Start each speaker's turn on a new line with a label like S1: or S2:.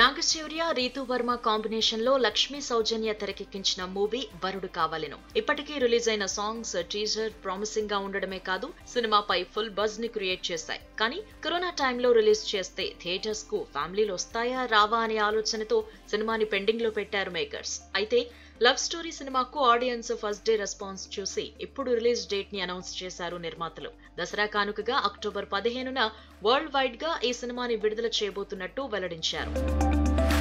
S1: Naga Shaurya Ritu Varma combination లో లక్ష్మీ సౌజన్య తెరకెక్కించిన movie వరుడు కావాలెను ఇప్పటికీ రిలీజ్ అయిన సాంగ్స్ టీజర్ ప్రామిసింగ్ గా ఉండడమే కాదు సినిమాపై ఫుల్ బజ్ ని క్రియేట్ చేశాయి కానీ కరోనా టైంలో రిలీజ్ చేస్తే థియేటర్స్ కు ఫ్యామిలీలు వస్తాయా రావా అనే ఆలోచనతో సినిమాని పెండింగ్ లో పెట్టారు మేకర్స్ అయితే లవ్ స్టోరీ సినిమాకు ఆడియన్స్ ఫస్ట్ డే రెస్పాన్స్ చూసి ఇప్పుడు రిలీజ్ డేట్ ని అనౌన్స్ చేశారు నిర్మాతలు దసరా కానుకగా అక్టోబర్ పదిహేనున వరల్డ్ వైడ్ గా ఈ సినిమాని విడుదల చేయబోతున్నట్టు వెల్లడించారు